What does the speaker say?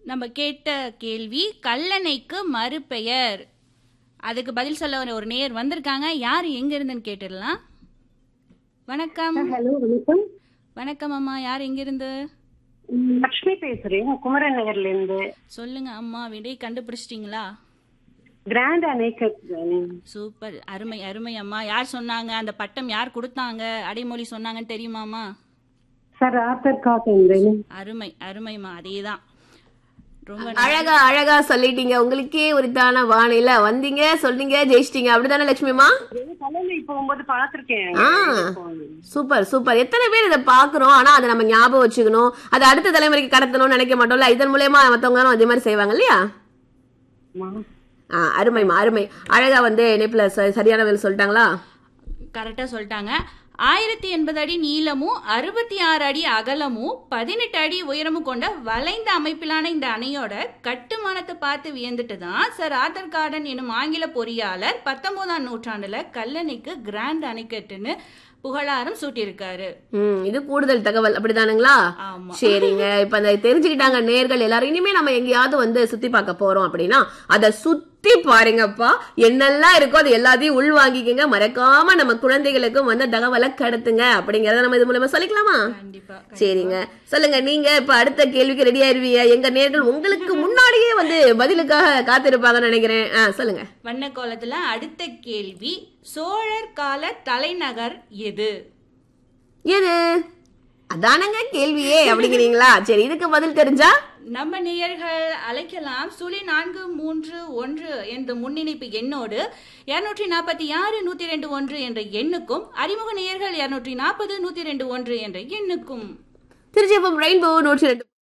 நம்ம கேட்ட கேள்வி கல்லணைக்கு மறுபெயர் அதுக்கு பதில் சொல்ல ஒரு- ஒரு நேர் வந்திருக்காங்க யார் எங்க இருந்துன்னு கேட்டுடலாம் வணக்கம் ஹலோ வணக்கம் வணக்கம் அம்மா யார் எங்க இருந்து ம், லக்ஷ்மி பேசுறேன் குமரன் நகர்ல இருந்து சொல்லுங்க அம்மா விடை கண்டுபிடிச்சிட்டீங்களா கிராண்ட் அணைக்கட் சூப்பர் அருமை அருமை அம்மா யார் சொன்னாங்க அந்த பட்டம் யார் கொடுத்தாங்க அடைமொழி சொன்னாங்கன்னு தெரியுமாம்மா சார் ஆத்தர் காட்டுன்றேன் அருமை அருமைம்மா அதேதான் ரொம்ப அழகா அழகா சொல்லிட்டீங்க உங்களுக்கே உரித்தான வானில வந்தீங்க சொன்னீங்க ஜெயிச்சிட்டீங்க அப்படிதானே லட்சுமிமா கல்லணை போகும்போது பார்த்திருக்கேன் ஆ சூப்பர் சூப்பர் எத்தனை பேர் இதை பாக்குறோம் ஆனா அதை நம்ம ஞாபகம் வச்சுக்கணும் அதை அடுத்த தலைமுறைக்கு கடத்தணும்னு நினைக்க மாட்டோம்ல இதன் மூலயமா மத்தவங்களும் அதே மாதிரி செய்வாங்க இல்லையா ஆமா. ஆ அருமைமா அருமை அழகா வந்து இணைப்புல ச- சரியான வேலை சொல்லிட்டாங்களா கரெக்டா சொல்லிட்டாங்க ஆயிரத்தி எண்பது அடி நீளமும் அறுபத்தி ஆறு அடி அகலமும் பதினெட்டு அடி உயரமும் கொண்ட வளைந்த அமைப்பிலான இந்த அணையோட கட்டுமானத்தை பார்த்து வியந்துட்டு தான் சார் ஆர்தர் கார்டன் எனும் ஆங்கில பொறியாளர் பத்தொன்பதாம் நூற்றாண்டுல கல்லணைக்கு கிராண்ட் அணைக்கட்டுன்னு புகழாரம் சூட்டியிருக்காரு ம் இது கூடுதல் தகவல் அப்படிதானுங்களா ஆமா சரிங்க இப்ப அந்த தெரிஞ்சுக்கிட்டாங்க நேர்கள் எல்லாரும் இனிமே நம்ம எங்கேயாவது வந்து சுத்தி பார்க்க போறோம் அப்படின்னா அதை சுத்தி பாருங்கப்பா என்னெல்லாம் இருக்கோ அது எல்லாத்தையும் உள் வாங்கிக்கங்க மறக்காம நம்ம குழந்தைகளுக்கும் வந்து தகவலை கடத்துங்க அப்படிங்கறத நம்ம இது மூலமா சொல்லிக்கலாமா கண்டிப்பா சரிங்க சொல்லுங்க நீங்க இப்ப அடுத்த கேள்விக்கு ரெடி ஆயிருவீங்க எங்க நேர்கள் உங்களுக்கு முன்னாடியே வந்து பதிலுக்காக காத்திருப்பாங்கன்னு நினைக்கிறேன் ஆ, சொல்லுங்க வண்ணக்கோலத்துல அடுத்த கேள்வி சோழர் கால தலைநகர் எது எது அதானங்க கேள்வியே அப்படிங்கிறீங்களா சரி இதுக்கு பதில் தெரிஞ்சா நம்ம நேயர்கள் அழைக்கலாம் சுழி நான்கு மூன்று ஒன்று என்ற முன்னிணைப்பு எண்ணோடு இருநூற்றி நாற்பத்தி ஆறு நூத்தி ரெண்டு ஒன்று என்ற எண்ணுக்கும் அறிமுக நேயர்கள் இருநூற்றி நாற்பது நூத்தி ரெண்டு ஒன்று என்ற எண்ணுக்கும் திருச்சியப்பம் ரெயின்போ நூற்றி ரெண்டு